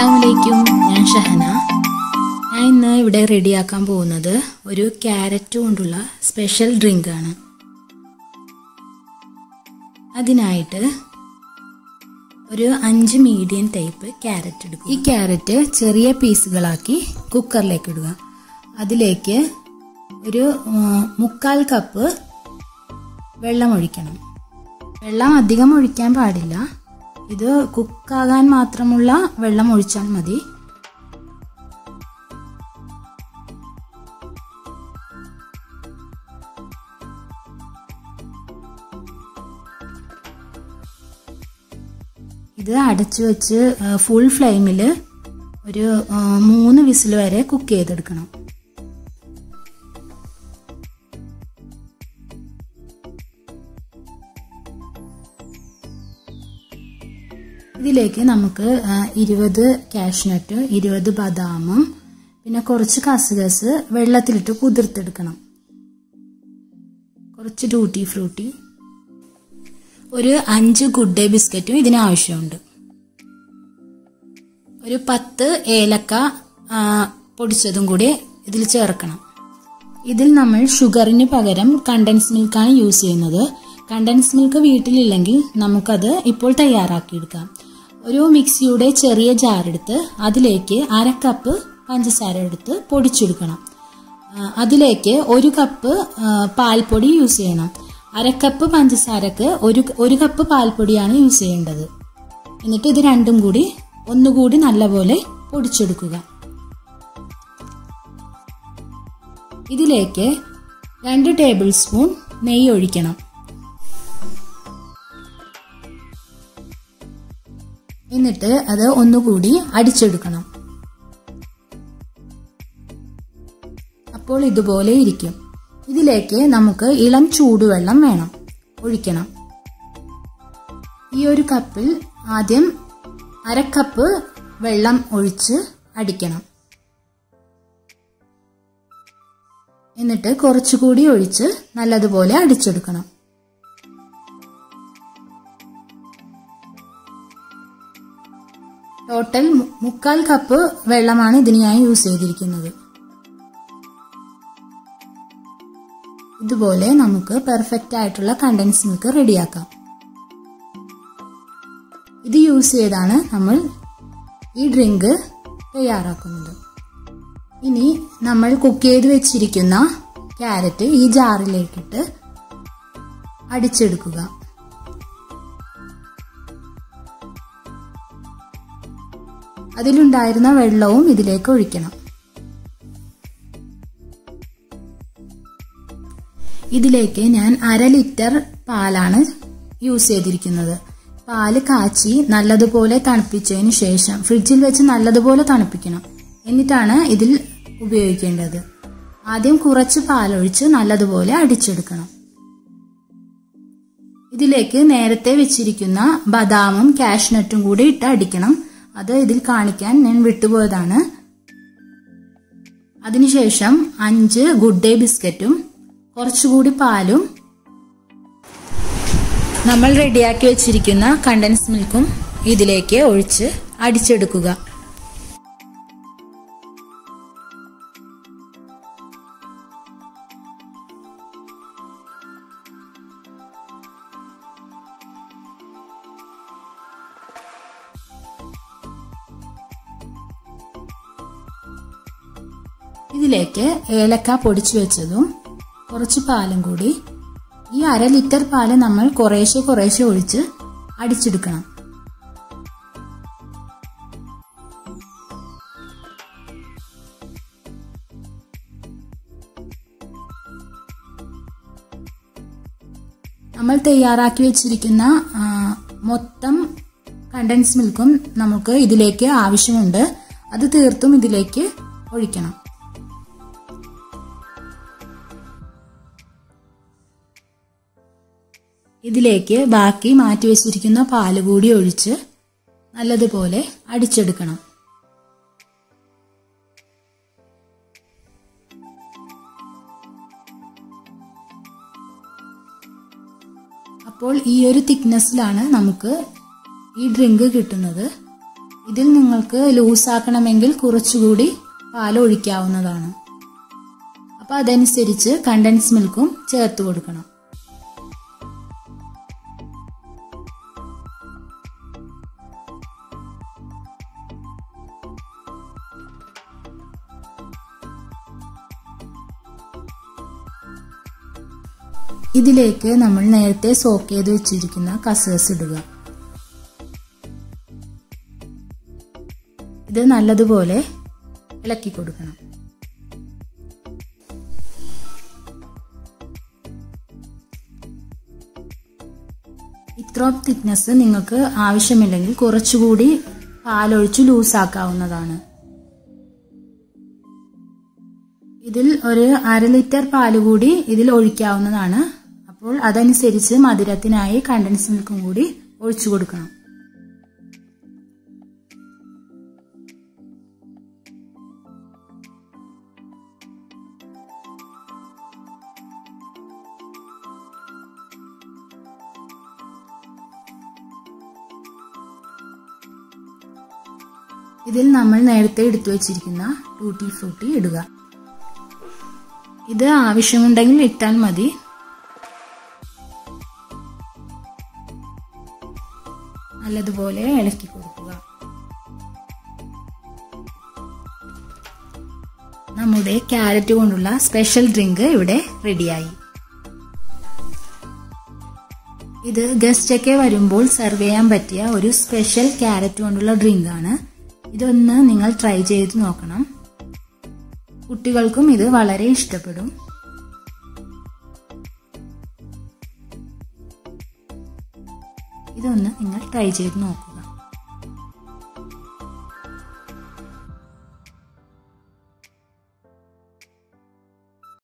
അസ്സാമലൈക്കും ഞാൻ ഷഹന ഞാൻ ഇന്ന് ഇവിടെ റെഡിയാക്കാൻ പോകുന്നത് ഒരു ക്യാരറ്റ് കൊണ്ടുള്ള സ്പെഷ്യൽ ഡ്രിങ്ക് ആണ് അതിനായിട്ട് ഒരു അഞ്ച് മീഡിയം ടൈപ്പ് ക്യാരറ്റ് എടുക്കുക ഈ ക്യാരറ്റ് ചെറിയ പീസുകളാക്കി കുക്കറിലേക്ക് ഇടുക അതിലേക്ക് ഒരു ആ, മുക്കാൽ കപ്പ് വെള്ളം ഒഴിക്കണം വെള്ളം അധികം ഒഴിക്കാൻ പാടില്ല ഇത് കുക്കാകാൻ മാത്രമുള്ള വെള്ളം ഒഴിച്ചാൽ മതി ഇത് അടച്ചു വെച്ച് ഫുൾ ഫ്ലെയിമിൽ ഒരു ആ, മൂന്ന് വിസിൽ വരെ കുക്ക് ചെയ്തെടുക്കണം ഇതിലേക്ക് നമുക്ക് ആ, ഇരുപത് കാഷ്നട്ട് ഇരുപത് ബദാമും പിന്നെ കുറച്ച് കസുകസ് വെള്ളത്തിലിട്ട് കുതിർത്തെടുക്കണം കുറച്ച് ടൂട്ടി ഫ്രൂട്ടി ഒരു അഞ്ച് ഗുഡ് ഡേ ബിസ്ക്കറ്റും ഇതിന് ആവശ്യമുണ്ട് ഒരു പത്ത് ഏലക്ക ആ, പൊടിച്ചതും കൂടി ഇതിൽ ചേർക്കണം ഇതിൽ നമ്മൾ ഷുഗറിന് പകരം കണ്ടൻസ് മിൽക്കാണ് യൂസ് ചെയ്യുന്നത് കണ്ടൻസ് മിൽക്ക് വീട്ടിലില്ലെങ്കിൽ നമുക്കത് ഇപ്പോൾ തയ്യാറാക്കിയെടുക്കാം ഒരു മിക്സിയുടെ ചെറിയ ജാർ എടുത്ത് അതിലേക്ക് അര കപ്പ് പഞ്ചസാര എടുത്ത് പൊടിച്ചെടുക്കണം ആ, അതിലേക്ക് ഒരു കപ്പ് ആ, പാൽപ്പൊടി യൂസ് ചെയ്യണം അര കപ്പ് പഞ്ചസാരക്ക് ഒരു ഒരു കപ്പ് പാൽപ്പൊടിയാണ് യൂസ് ചെയ്യേണ്ടത് എന്നിട്ട് ഇത് രണ്ടും കൂടി ഒന്നുകൂടി നല്ലപോലെ പൊടിച്ചെടുക്കുക ഇതിലേക്ക് രണ്ട് ടേബിൾ സ്പൂൺ നെയ്യ് ഒഴിക്കണം എന്നിട്ട് അത് ഒന്നുകൂടി അടിച്ചെടുക്കണം അപ്പോൾ ഇതുപോലെ ഇരിക്കും ഇതിലേക്ക് നമുക്ക് ഇളം ചൂടുവെള്ളം വേണം ഒഴിക്കണം ഈ ഒരു കപ്പിൽ ആദ്യം അര കപ്പ് വെള്ളം ഒഴിച്ച് അടിക്കണം എന്നിട്ട് കുറച്ചുകൂടി ഒഴിച്ച് നല്ലതുപോലെ അടിച്ചെടുക്കണം ടോട്ടൽ മു- മുക്കാൽ കപ്പ് വെള്ളമാണ് ഇതിന് ഞാൻ യൂസ് ചെയ്തിരിക്കുന്നത് ഇതുപോലെ നമുക്ക് പെർഫെക്റ്റ് ആയിട്ടുള്ള കണ്ടൻസ് മിൽക്ക് റെഡിയാക്കാം ഇത് യൂസ് ചെയ്താണ് നമ്മൾ ഈ ഡ്രിങ്ക് തയ്യാറാക്കുന്നത് ഇനി നമ്മൾ കുക്ക് ചെയ്ത് വെച്ചിരിക്കുന്ന ക്യാരറ്റ് ഈ ജാറിലേക്കിട്ട് അടിച്ചെടുക്കുക അതിലുണ്ടായിരുന്ന വെള്ളവും ഇതിലേക്ക് ഒഴിക്കണം ഇതിലേക്ക് ഞാൻ അര ലിറ്റർ പാലാണ് യൂസ് ചെയ്തിരിക്കുന്നത് പാല് കാച്ചി നല്ലതുപോലെ തണുപ്പിച്ചതിന് ശേഷം ഫ്രിഡ്ജിൽ വെച്ച് നല്ലതുപോലെ തണുപ്പിക്കണം എന്നിട്ടാണ് ഇതിൽ ഉപയോഗിക്കേണ്ടത് ആദ്യം കുറച്ച് പാലൊഴിച്ച് നല്ലതുപോലെ അടിച്ചെടുക്കണം ഇതിലേക്ക് നേരത്തെ വെച്ചിരിക്കുന്ന ബദാമും കാഷ്നട്ടും കൂടി ഇട്ട് അടിക്കണം അത് ഇതിൽ കാണിക്കാൻ ഞാൻ വിട്ടുപോയതാണ് അതിനുശേഷം അഞ്ച് ഗുഡ് ഡേ ബിസ്ക്കറ്റും കുറച്ചുകൂടി പാലും നമ്മൾ റെഡിയാക്കി വെച്ചിരിക്കുന്ന കണ്ടൻസ് മിൽക്കും ഇതിലേക്ക് ഒഴിച്ച് അടിച്ചെടുക്കുക ഇതിലേക്ക് ഏലക്ക പൊടിച്ചു വെച്ചതും കുറച്ച് പാലും കൂടി ഈ അര ലിറ്റർ പാല് നമ്മൾ കുറേശ്ശെ കുറേശ്ശെ ഒഴിച്ച് അടിച്ചെടുക്കണം നമ്മൾ തയ്യാറാക്കി വെച്ചിരിക്കുന്ന ആ, മൊത്തം കണ്ടൻസ് മിൽക്കും നമുക്ക് ഇതിലേക്ക് ആവശ്യമുണ്ട് അത് തീർത്തും ഇതിലേക്ക് ഒഴിക്കണം ഇതിലേക്ക് ബാക്കി മാറ്റി വെച്ചിരിക്കുന്ന പാല് കൂടി ഒഴിച്ച് നല്ലതുപോലെ അടിച്ചെടുക്കണം അപ്പോൾ ഈ ഒരു തിക്നെസ്സിലാണ് നമുക്ക് ഈ ഡ്രിങ്ക് കിട്ടുന്നത് ഇതിൽ നിങ്ങൾക്ക് ലൂസാക്കണമെങ്കിൽ കുറച്ചുകൂടി പാൽ ഒഴിക്കാവുന്നതാണ് അപ്പോൾ അതനുസരിച്ച് കണ്ടൻസ് മിൽക്കും ചേർത്ത് കൊടുക്കണം ഇതിലേക്ക് നമ്മൾ നേരത്തെ സോക്ക് ചെയ്ത് വെച്ചിരിക്കുന്ന കസേഴ്സ് ഇടുക ഇത് നല്ലതുപോലെ ഇളക്കി കൊടുക്കണം ഇത്രയും തിക്നെസ് നിങ്ങൾക്ക് ആവശ്യമില്ലെങ്കിൽ കുറച്ചുകൂടി പാലൊഴിച്ച് ലൂസാക്കാവുന്നതാണ് ഇതിൽ ഒരു അര ലിറ്റർ പാല് കൂടി ഇതിൽ ഒഴിക്കാവുന്നതാണ് അപ്പോൾ അതനുസരിച്ച് മധുരത്തിനായി കണ്ടൻസ് മിൽക്കും കൂടി ഒഴിച്ചു കൊടുക്കണം ഇതിൽ നമ്മൾ നേരത്തെ എടുത്തു വച്ചിരിക്കുന്ന ടൂട്ടി ഫ്രൂട്ടി ഇടുക ഇത് ആവശ്യമുണ്ടെങ്കിൽ ഇട്ടാൽ മതി നല്ലതുപോലെ ഇളക്കി കൊടുക്കുക നമ്മുടെ ക്യാരറ്റ് കൊണ്ടുള്ള സ്പെഷ്യൽ ഡ്രിങ്ക് ഇവിടെ റെഡിയായി ഇത് ഗസ്റ്റ് ഒക്കെ വരുമ്പോൾ സെർവ് ചെയ്യാൻ പറ്റിയ ഒരു സ്പെഷ്യൽ ക്യാരറ്റ് കൊണ്ടുള്ള ഡ്രിങ്ക് ആണ് ഇതൊന്ന് നിങ്ങൾ ട്രൈ ചെയ്ത് നോക്കണം കുട്ടികൾക്കും ഇത് വളരെ ഇഷ്ടപ്പെടും ഇതൊന്ന് നിങ്ങൾ ട്രൈ ചെയ്ത് നോക്കൂ